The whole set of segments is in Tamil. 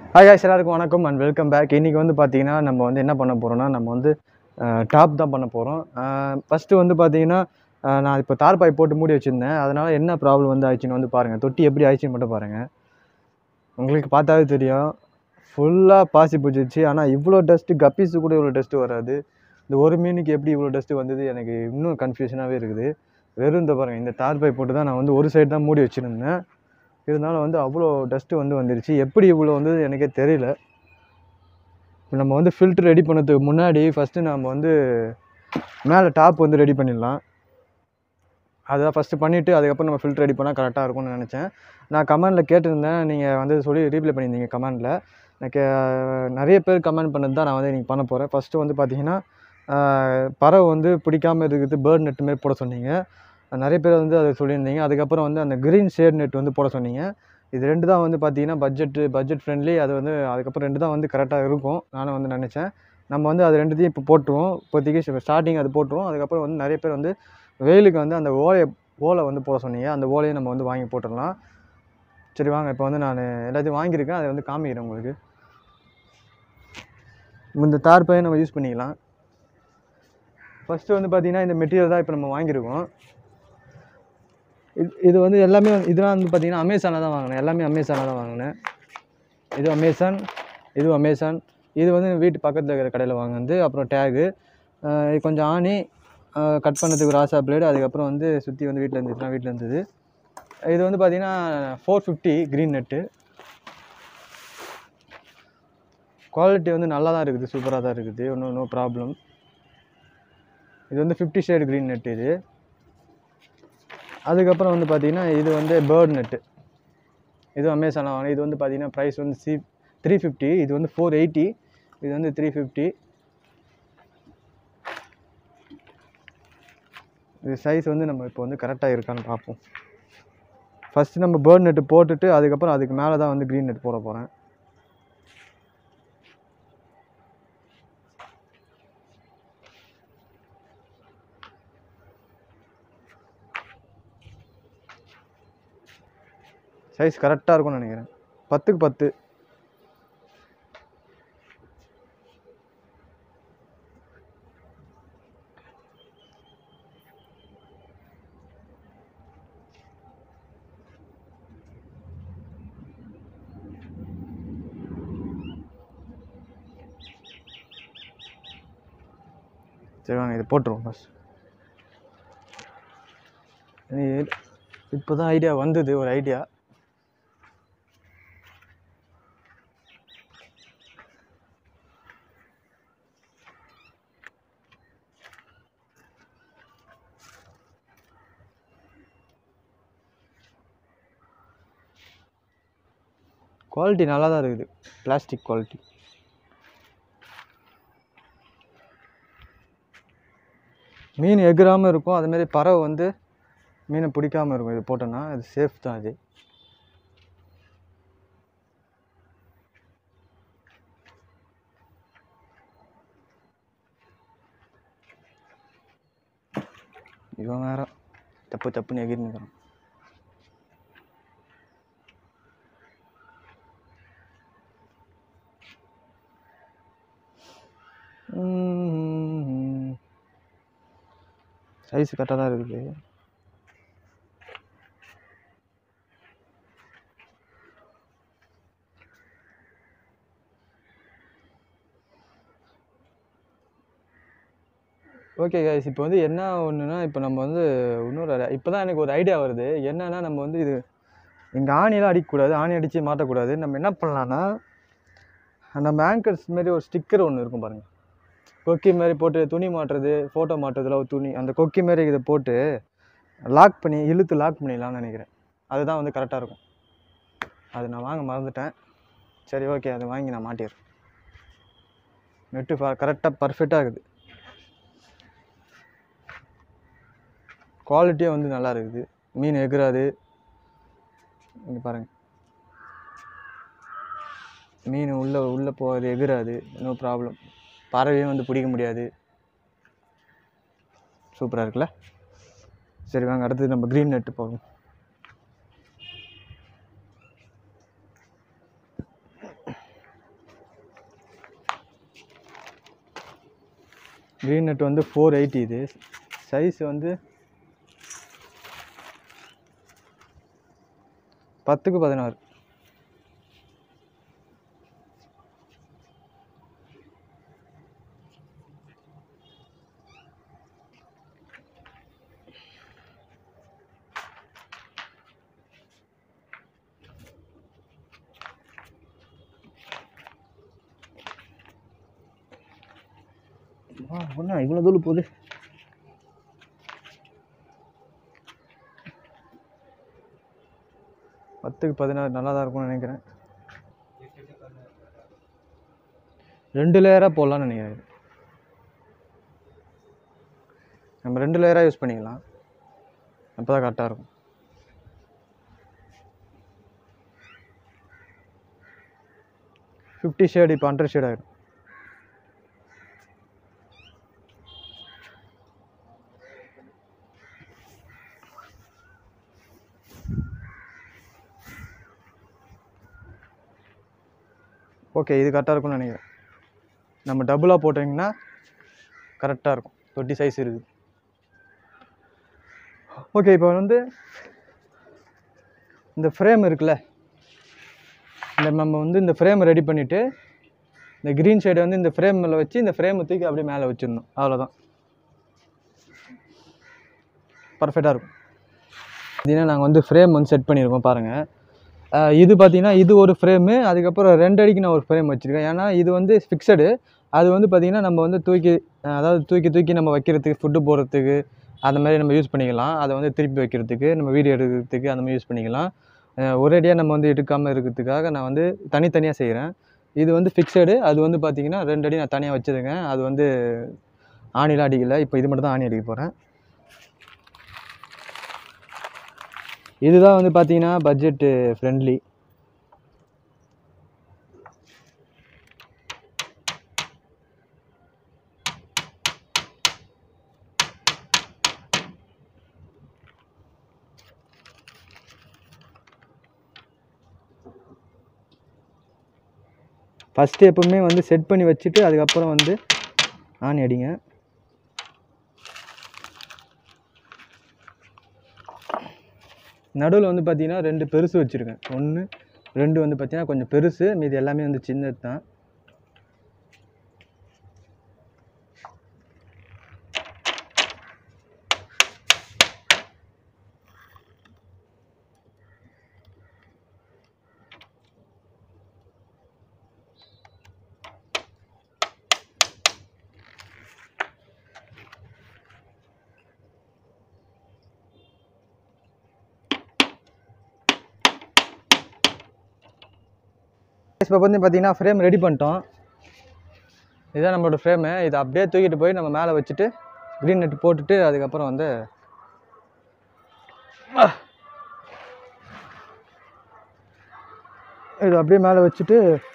ஹாய் guys எல்லாருக்கும் வணக்கம் அண்ட் வெல்கம் பேக் இன்றைக்கி வந்து பார்த்தீங்கன்னா நம்ம வந்து என்ன பண்ண போகிறோம்னா நம்ம வந்து டாப் தான் பண்ண போகிறோம் ஃபஸ்ட்டு வந்து பார்த்தீங்கன்னா அஹ், நான் இப்போ தார்பாய் போட்டு மூடி வச்சுருந்தேன் அதனால் என்ன ப்ராப்ளம் வந்து ஆயிடுச்சுன்னு வந்து பாருங்கள் தொட்டி எப்படி ஆயிடுச்சுன்னு மட்டும் பாருங்கள் உங்களுக்கு பார்த்தாவே தெரியும் ஃபுல்லாக பாசி பிடிச்சிச்சு ஆனால் இவ்வளோ டஸ்ட்டு கப்பீஸு கூட இவ்வளோ டஸ்ட்டு வராது இந்த ஒரு மீனுக்கு எப்படி இவ்வளோ டஸ்ட்டு வந்தது எனக்கு இன்னும் கன்ஃபியூஷனாகவே இருக்குது வெறும் இந்த பாருங்கள் இந்த தார்பாய் போட்டு தான் நான் வந்து ஒரு சைடு தான் மூடி வச்சுருந்தேன் இருந்தாலும் வந்து அவ்வளோ டஸ்ட்டு வந்து வந்துருச்சு எப்படி இவ்வளோ வந்தது எனக்கே தெரியல இப்ப நம்ம வந்து ஃபில்ட்ரு ரெடி பண்ணதுக்கு முன்னாடி ஃபஸ்ட்டு நம்ம வந்து மேலே டாப் வந்து ரெடி பண்ணிடலாம் அதை ஃபஸ்ட்டு பண்ணிவிட்டு அதுக்கப்புறம் நம்ம ஃபில்ட்ரு ரெடி பண்ணால் கரெக்டாக இருக்கும்னு நினச்சேன் நான் கமெண்டில் கேட்டிருந்தேன் நீங்கள் வந்து சொல்லி ரீப்ளை பண்ணியிருந்தீங்க கமெண்டில் எனக்கு நிறைய பேர் கமெண்ட் பண்ணது தான் நான் வந்து இன்றைக்கி பண்ண போகிறேன் ஃபஸ்ட்டு வந்து பார்த்தீங்கன்னா ஆஹ், பறவை வந்து பிடிக்காம இருக்குது பேர்ட் நெட் மாரி போட சொன்னீங்க நிறைய பேர் வந்து அதை சொல்லியிருந்தீங்க அதுக்கப்புறம் வந்து அந்த க்ரீன் ஷேட் நெட் வந்து போட சொன்னீங்க இது ரெண்டு தான் வந்து பார்த்தீங்கன்னா பட்ஜெட்டு பட்ஜெட் ஃப்ரெண்ட்லி அது வந்து அதுக்கப்புறம் ரெண்டு தான் வந்து கரெக்டாக இருக்கும் நானும் வந்து நினச்சேன் நம்ம வந்து அது ரெண்டுத்தையும் இப்போ போட்டுருவோம் இப்போதைக்கு ஸ்டார்டிங் அது போட்டுருவோம் அதுக்கப்புறம் வந்து நிறைய பேர் வந்து வெயிலுக்கு வந்து அந்த ஓலையை ஓலை வந்து போட சொன்னீங்க அந்த ஓலையை நம்ம வந்து வாங்கி போட்டுடலாம் சரி வாங்க இப்போ வந்து நான் எல்லாத்தையும் வாங்கியிருக்கேன் அதை வந்து காமிக்கிறேன் உங்களுக்கு இந்த தார்பையை நம்ம யூஸ் பண்ணிக்கலாம் ஃபஸ்ட்டு வந்து பார்த்திங்கன்னா இந்த மெட்டீரியல் தான் இப்போ நம்ம வாங்கியிருக்கோம் இது இது வந்து எல்லாமே வந்து- இதெல்லாம் வந்து பார்த்திங்கன்னா அமேசானில் தான் வாங்கினேன் எல்லாமே அமேசானில் தான் வாங்கினேன் இது அமேசான் இது அமேசான் இது வந்து வீட்டு பக்கத்தில் இருக்கிற கடையில் வாங்கினது அப்புறம் டேகு இது கொஞ்சம் ஆணி கட் பண்ணதுக்கு ஒரு ஆசா பிளேடு அதுக்கப்புறம் வந்து சுற்றி வந்து வீட்டில் இருந்துச்சுலாம் வீட்டில் இருந்தது இது வந்து பார்த்திங்கன்னா four fifty green net quality வந்து நல்லா தான் இருக்குது சூப்பராக தான் இருக்குது ஒன்றும் நோ ப்ராப்ளம் இது வந்து ஃபிஃப்டி ஷேட் க்ரீன் நெட் இது அதுக்கப்புறம் வந்து பார்த்தீங்கன்னா இது வந்து பேர்ட் நெட்டு இது அமேசானில் வாங்கினேன் இது வந்து பார்த்தீங்கன்னா ப்ரைஸ் வந்து சி த்ரீ ஃபிஃப்டி இது வந்து ஃபோர் எயிட்டி இது வந்து த்ரீ ஃபிஃப்டி இது சைஸ் வந்து நம்ம இப்போ வந்து கரெக்டாக இருக்கான்னு பார்ப்போம் ஃபஸ்ட்டு நம்ம பேர்ட் நெட்டு போட்டுட்டு அதுக்கப்புறம் அதுக்கு மேலே தான் வந்து க்ரீன் நெட் போட போகிறேன் சைஸ் கரெக்டாக இருக்கும்னு நினைக்கிறேன் பத்துக்கு பத்து சரி வாங்க இதை போட்டுருவோம் ஃபஸ்ட் இப்போ தான் ஐடியா வந்தது ஒரு ஐடியா குவாலிட்டி நல்லா தான் இருக்குது பிளாஸ்டிக் குவாலிட்டி மீன் எகுறாமல் இருக்கும் அதுமாரி பறவை வந்து மீனை பிடிக்காம இருக்கும் இது போட்டோன்னா அது சேஃப் தான் அது இவன் வேற தப்பு தப்புன்னு எகிர்னுக்கிறான் சைஸ் கரெக்டாக தான் இருக்குது ஓகே கைஸ் இப்போ வந்து என்ன ஒன்றுனா இப்போ நம்ம வந்து இன்னொரு இப்போ தான் எனக்கு ஒரு ஐடியா வருது என்னன்னா நம்ம வந்து இது இங்கே ஆணியெல்லாம் அடிக்கக்கூடாது ஆணி அடித்து மாட்டக்கூடாது நம்ம என்ன பண்ணலான்னா நம்ம ஆங்கர்ஸ் மாரி ஒரு ஸ்டிக்கர் ஒன்று இருக்கும் பாருங்கள் கொக்கி மாதிரி போட்டு துணி மாட்டுறது ஃபோட்டோ மாட்டுறதுல ஒரு துணி அந்த கொக்கி மாதிரி இதை போட்டு லாக் பண்ணி இழுத்து லாக் பண்ணிடலாம்னு நினைக்கிறேன் அதுதான் வந்து கரெக்டாக இருக்கும் அது நான் வாங்க மறந்துட்டேன் சரி ஓகே அதை வாங்கி நான் மாட்டிடுறேன் நெட்டு கரெக்டாக பர்ஃபெக்டாக இருக்குது குவாலிட்டியும் வந்து நல்லா இருக்குது மீன் எகுறாது இங்கே பாருங்கள் மீன் உள்ளே உள்ளே போகாது எகுறாது நோ ப்ராப்ளம் பறவையும் வந்து பிடிக்க முடியாது சூப்பராக இருக்குல்ல சரி வாங்க அடுத்தது நம்ம க்ரீன் நெட்டு போகும் க்ரீன் நெட் வந்து ஃபோர் எயிட்டி இது சைஸ் வந்து பத்துக்கு பதினாறு ஆ ஒன்றா இவ்வளோ தூள் போகுது பத்துக்கு பதினாறு நல்லா தான் இருக்கும்னு நினைக்கிறேன் ரெண்டு லேயராக போடலாம்னு நினைக்கிறேன் இது. நம்ம ரெண்டு லேயராக யூஸ் பண்ணிக்கலாம் அப்போ தான் கரெக்டாக இருக்கும் ஃபிஃப்டி ஷேட் இப்போ ஹண்ட்ரட் ஷேட் ஆகிடும் ஓகே இது கரெக்டாக இருக்கும்னு நினைக்கிறேன் நம்ம டபுளாக போட்டிங்கன்னா கரெக்டாக இருக்கும் தொட்டி சைஸ் இருக்குது ஓகே இப்போ வந்து இந்த ஃப்ரேம் இருக்குல்ல இந்த நம்ம வந்து இந்த ஃப்ரேம் ரெடி பண்ணிவிட்டு இந்த க்ரீன் ஷேடை வந்து இந்த ஃப்ரேமில் வச்சு இந்த ஃப்ரேமை தூக்கி அப்படியே மேலே வச்சிடணும் அவ்வளோதான் பர்ஃபெக்டாக இருக்கும் பார்த்தீங்கன்னா நாங்கள் வந்து ஃப்ரேம் வந்து செட் பண்ணியிருக்கோம் பாருங்கள் அஹ் இது பார்த்தீங்கன்னா இது ஒரு ஃப்ரேமு அதுக்கப்புறம் ரெண்டு அடிக்கு நான் ஒரு ஃப்ரேம் வச்சுருக்கேன் ஏன்னா இது வந்து ஃபிக்ஸடு அது வந்து பார்த்திங்கன்னா நம்ம வந்து தூக்கி அஹ் அதாவது தூக்கி தூக்கி நம்ம வைக்கிறதுக்கு ஃபுட்டு போடுறதுக்கு அந்த மாதிரி நம்ம யூஸ் பண்ணிக்கலாம் அதை வந்து திருப்பி வைக்கிறதுக்கு நம்ம வீடியோ எடுக்கிறதுக்கு அந்த மாதிரி யூஸ் பண்ணிக்கலாம் அஹ் ஒரேடியாக நம்ம வந்து எடுக்காமல் இருக்கிறதுக்காக நான் வந்து தனித்தனியாக செய்கிறேன் இது வந்து ஃபிக்ஸடு அது வந்து பார்த்திங்கன்னா ரெண்டு அடி நான் தனியாக வச்சுருக்கேன் அது வந்து ஆணிலாம் அடிக்கலை இப்போ இது மட்டும் தான் ஆணி அடிக்க போகிறேன் இதுதான் வந்து பார்த்தீங்கன்னா பட்ஜெட்டு ஃப்ரெண்ட்லி ஃபஸ்ட்டு எப்பவுமே வந்து செட் பண்ணி வச்சுட்டு அதுக்கப்புறம் வந்து ஆணி அடிங்க நடுவில் வந்து பார்த்தீங்கன்னா ரெண்டு பெருசு வச்சுருக்கேன் ஒன்று ரெண்டு வந்து பார்த்தீங்கன்னா கொஞ்சம் பெருசு மீதி எல்லாமே வந்து சின்னது தான் இப்போ வந்து பார்த்தீங்கன்னா ஃப்ரேம் ரெடி பண்ணிட்டோம் இதுதான் நம்மளோட ஃப்ரேமு இதை அப்படியே தூக்கிட்டு போய் நம்ம மேலே வச்சுட்டு க்ரீன் நெட் போட்டுட்டு அதுக்கப்புறம் வந்து இது அப்படியே மேலே வச்சுட்டு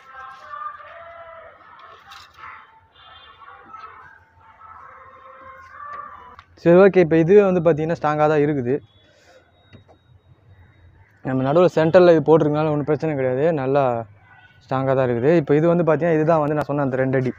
சரி ஓகே இப்போ இதுவே வந்து பார்த்தீங்கன்னா ஸ்ட்ராங்காக தான் இருக்குது நம்ம நடுவில் சென்டரில் இது போட்டிருக்கனால ஒன்றும் பிரச்சனை கிடையாது நல்லா ஸ்ட்ராங்காக தான் இருக்குது இப்போ இது வந்து பார்த்தீங்கன்னா இதுதான் வந்து நான் சொன்ன அந்த ரெண்டு அடி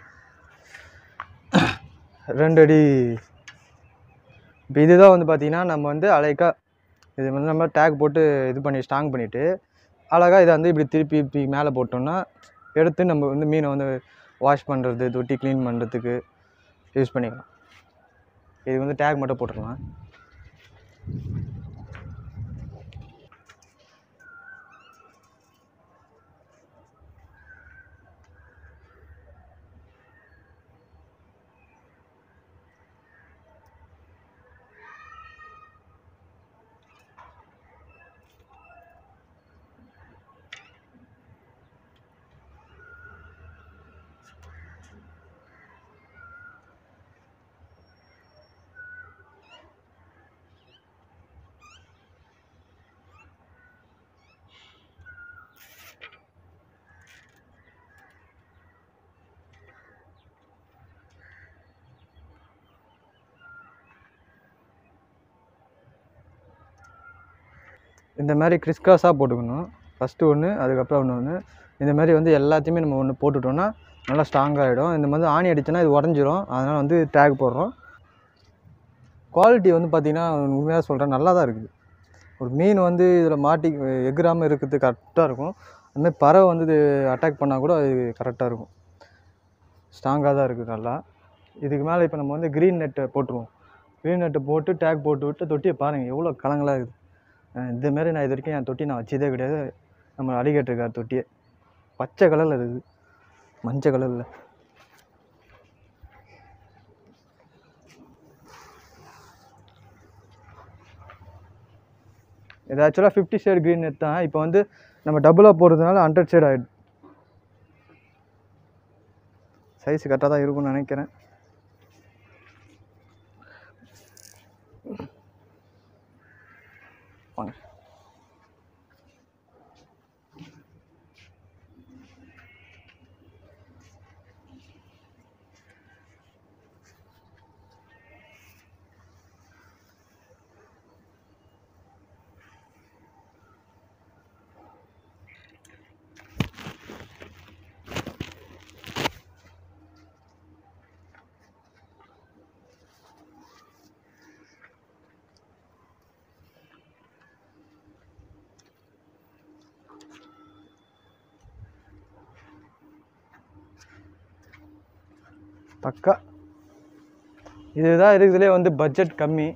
ரெண்டு அடி இப்போ இதுதான் வந்து பார்த்தீங்கன்னா நம்ம வந்து அலைக்கா இது வந்து நம்ம டேக் போட்டு இது பண்ணி ஸ்ட்ராங் பண்ணிவிட்டு அழகாக இதை வந்து இப்படி திருப்பி இப்படி மேலே போட்டோம்னா எடுத்து நம்ம வந்து மீனை வந்து வாஷ் பண்ணுறது தொட்டி க்ளீன் பண்ணுறதுக்கு யூஸ் பண்ணிக்கலாம் இது வந்து டேக் மட்டும் போட்டுடலாம் இந்த மாதிரி கிறிஸ்காஸாக போட்டுக்கணும் ஃபஸ்ட்டு ஒன்று அதுக்கப்புறம் ஒன்று ஒன்று இந்த மாதிரி வந்து எல்லாத்தையுமே நம்ம ஒன்று போட்டுட்டோம்னா நல்லா ஸ்ட்ராங்காகிடும் இந்த மாதிரி ஆணி அடிச்சுன்னா இது உடஞ்சிரும் அதனால் வந்து டேக் போடுறோம் குவாலிட்டி வந்து பார்த்திங்கன்னா உண்மையாக சொல்கிறேன் நல்லா தான் இருக்குது ஒரு மீன் வந்து இதில் மாட்டி எகுறாமல் இருக்கிறது கரெக்டாக இருக்கும் அதுமாதிரி பறவை வந்து இது அட்டாக் பண்ணால் கூட அது கரெக்டாக இருக்கும் ஸ்ட்ராங்காக தான் இருக்குது நல்லா இதுக்கு மேலே இப்போ நம்ம வந்து க்ரீன் நெட்டை போட்டுருவோம் க்ரீன் நெட்டை போட்டு டேக் போட்டு விட்டு தொட்டியை பாருங்கள் எவ்வளோ கலங்களாக இருக்குது அஹ் இந்த மாதிரி நான் இது வரைக்கும் என் தொட்டி நான் வச்சதே கிடையாது நம்ம அடிக்கட்டிருக்கார் தொட்டியை பச்சை கலரில் இருக்குது மஞ்சள் கலரில் இது ஆக்சுவலாக ஃபிஃப்டி ஷேட் க்ரீன் நெட் தான் இப்போ வந்து நம்ம டபுளாக போடுறதுனால ஹண்ட்ரட் ஷேட் ஆகிடும் சைஸ் கரெக்டாக தான் இருக்கும்னு நினைக்கிறேன் வாங்க பக்கா இதுதான் இருக்குதுலே வந்து பட்ஜெட் கம்மி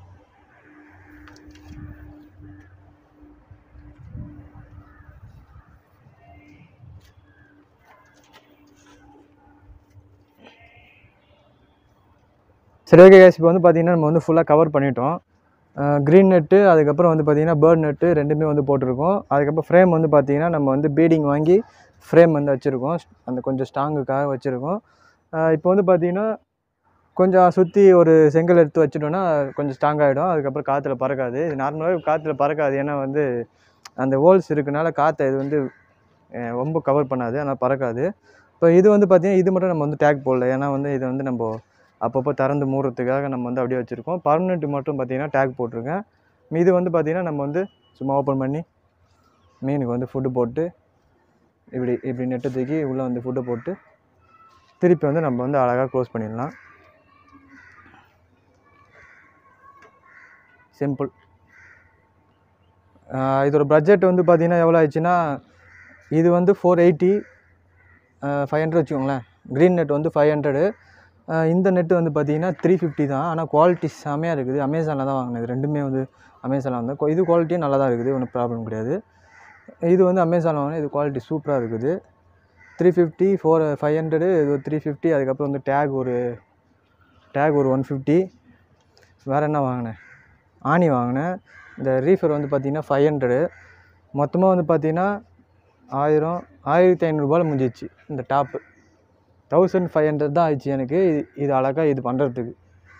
சரி ஓகே கேஸ் இப்போ வந்து பார்த்தீங்கன்னா நம்ம வந்து ஃபுல்லாக கவர் பண்ணிட்டோம் க்ரீன் நெட்டு அதுக்கப்புறம் வந்து பார்த்தீங்கன்னா பேர்ட் நெட்டு ரெண்டுமே வந்து போட்டிருக்கோம் அதுக்கப்புறம் ஃப்ரேம் வந்து பார்த்தீங்கன்னா நம்ம வந்து பீடிங் வாங்கி ஃப்ரேம் வந்து வச்சுருக்கோம் அந்த கொஞ்சம் ஸ்ட்ராங்குக்காக வச்சுருக்கோம் இப்போ வந்து பார்த்தீங்கன்னா கொஞ்சம் சுற்றி ஒரு செங்கல் எடுத்து வச்சிட்டோன்னா கொஞ்சம் ஸ்ட்ராங் ஆகிடும் அதுக்கப்புறம் காற்றுல பறக்காது இது நார்மலாகவே காற்றுல பறக்காது ஏன்னா வந்து அந்த ஹோல்ஸ் இருக்கனால காற்றை இது வந்து அஹ், ரொம்ப கவர் பண்ணாது ஆனால் பறக்காது இப்போ இது வந்து பார்த்தீங்கன்னா இது மட்டும் நம்ம வந்து டேக் போடல ஏன்னா வந்து இது வந்து நம்ம அப்பப்போ திறந்து மூடுறதுக்காக நம்ம வந்து அப்படியே வச்சுருக்கோம் பர்மனெண்ட் மட்டும் பார்த்தீங்கன்னா டேக் போட்டிருக்கேன் இது வந்து பார்த்தீங்கன்னா நம்ம வந்து சும்மா ஓப்பன் பண்ணி மீனுக்கு வந்து ஃபுட்டு போட்டு இப்படி இப்படி நெட்டை தூக்கி உள்ளே வந்து ஃபுட்டை போட்டு திருப்பி வந்து நம்ம வந்து அழகாக க்ளோஸ் பண்ணிடலாம் சிம்பிள் இதோட பட்ஜெட் வந்து பார்த்தீங்கன்னா எவ்வளோ ஆயிடுச்சுன்னா இது வந்து ஃபோர் எயிட்டி ஃபைவ் ஹண்ட்ரட் வச்சுக்கோங்களேன் க்ரீன் நெட் வந்து ஃபைவ் ஹண்ட்ரடு இந்த நெட்டு வந்து பார்த்தீங்கன்னா த்ரீ ஃபிஃப்டி தான் ஆனால் குவாலிட்டி செமையாக இருக்குது அமேசானில் தான் வாங்கினது ரெண்டுமே வந்து அமேசானில் வந்து கொ- இது குவாலிட்டியும் நல்லா தான் இருக்குது ஒன்றும் ப்ராப்ளம் கிடையாது இது வந்து அமேசானில் வாங்கினது இது குவாலிட்டி சூப்பராக இருக்குது three fifty four five hundred இது த்ரீ ஃபிஃப்டி அதுக்கப்புறம் வந்து டேக் ஒரு டேக் ஒரு ஒன் ஃபிஃப்டி வேறு என்ன வாங்கினேன் ஆணி வாங்கினேன் இந்த ரீஃபர் வந்து பார்த்தீங்கன்னா ஃபைவ் ஹண்ட்ரடு மொத்தமாக வந்து பார்த்தீங்கன்னா ஆயிரம் ஆயிரத்தி ஐநூறுரூபாவில் முடிஞ்சிச்சு இந்த டாப்பு தௌசண்ட் ஃபைவ் ஹண்ட்ரட் தான் ஆயிடுச்சு எனக்கு இது இது அழகாக இது பண்ணுறதுக்கு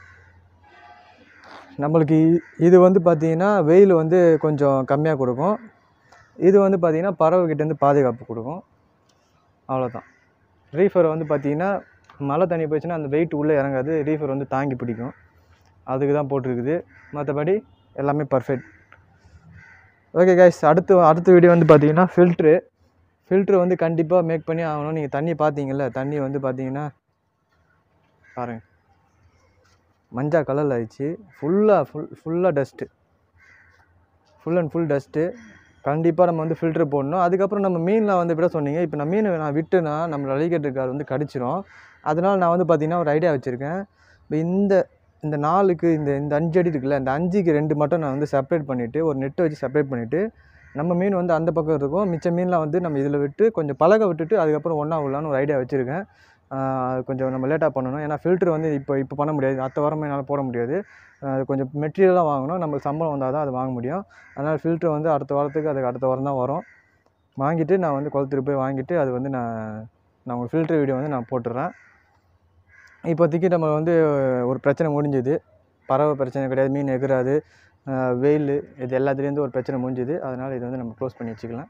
நம்மளுக்கு இ- இது வந்து பார்த்தீங்கன்னா வெயில் வந்து கொஞ்சம் கம்மியாக கொடுக்கும் இது வந்து பார்த்தீங்கன்னா பறவைக்கிட்டேருந்து பாதுகாப்பு கொடுக்கும் அவ்வளோதான் ரீஃபர் வந்து பார்த்தீங்கன்னா மழை தண்ணி போயிடுச்சுன்னா அந்த வெயிட் உள்ளே இறங்காது ரீஃபர் வந்து தாங்கி பிடிக்கும் அதுக்கு தான் போட்டிருக்குது மற்றபடி எல்லாமே பர்ஃபெக்ட் ஓகே கைஸ் அடுத்து அடுத்த வீடியோ வந்து பார்த்தீங்கன்னா ஃபில்ட்ரு ஃபில்ட்ரு வந்து கண்டிப்பாக மேக் பண்ணி ஆகணும் நீங்கள் தண்ணி பார்த்தீங்கல்ல தண்ணி வந்து பார்த்தீங்கன்னா பாருங்கள் மஞ்சா கலரில் ஆயிடுச்சு ஃபுல்லாக ஃபுல் ஃபுல்லாக dust full and full dust கண்டிப்பாக நம்ம வந்து ஃபில்ட்ரு போடணும் அதுக்கப்புறம் நம்ம மீனில் வந்து விட சொன்னீங்க இப்போ நான் மீன் நான் விட்டுனா நம்ம அலிகேட்டர் வந்து கடிச்சிரும் அதனால் நான் வந்து பார்த்தீங்கன்னா ஒரு ஐடியா வச்சுருக்கேன் இப்போ இந்த இந்த நாலுக்கு இந்த இந்த அஞ்சு அடி இருக்குல்ல இந்த அஞ்சுக்கு ரெண்டு மட்டும் நான் வந்து செப்பரேட் பண்ணிவிட்டு ஒரு நெட்டை வச்சு செப்பரேட் பண்ணிவிட்டு நம்ம மீன் வந்து அந்த பக்கம் இருக்கும் மிச்ச மீன்லாம் வந்து நம்ம இதில் விட்டு கொஞ்சம் பழக விட்டுட்டு அதுக்கப்புறம் ஒன்றா விடலான்னு ஒரு ஐடியா வச்சுருக்கேன் அது கொஞ்சம் நம்ம லேட்டாக பண்ணணும் ஏன்னா ஃபில்ட்ரு வந்து இப்போ இப்போ பண்ண முடியாது அடுத்த வாரமே என்னால் போட முடியாது ஆஹ் அது கொஞ்சம் மெட்டீரியலாக வாங்கணும் நம்மளுக்கு சம்பளம் வந்தால் தான் அது வாங்க முடியும் அதனால் ஃபில்ட்ரு வந்து அடுத்த வாரத்துக்கு அதுக்கு அடுத்த வாரம் தான் வரும் வாங்கிட்டு நான் வந்து குளத்துக்கு போய் வாங்கிட்டு அது வந்து நான் நான் உங்களுக்கு ஃபில்ட்ரு வீடியோ வந்து நான் போட்டுடுறேன் இப்போதைக்கு நம்ம வந்து ஒரு பிரச்சனை முடிஞ்சுது பறவை பிரச்சனை கிடையாது மீன் எகுறாது ஆஹ் வெயில் இது எல்லாத்துலேருந்து ஒரு பிரச்சனை முடிஞ்சுது அதனால் இதை வந்து நம்ம க்ளோஸ் பண்ணி வச்சுக்கலாம்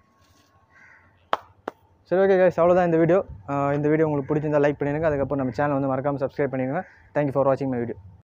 சரி ஓகே கைஸ் அவ்வளோதான் இந்த வீடியோ இந்த வீடியோ உங்களுக்கு பிடிச்சிருந்தா லைக் பண்ணிடுங்க அதுக்கப்புறம் நம்ம சேனல் வந்து மறக்காமல் சப்ஸ்கிரைப் பண்ணிடுங்க தேங்க்யூ ஃபார் வாட்சிங் மை வீடியோ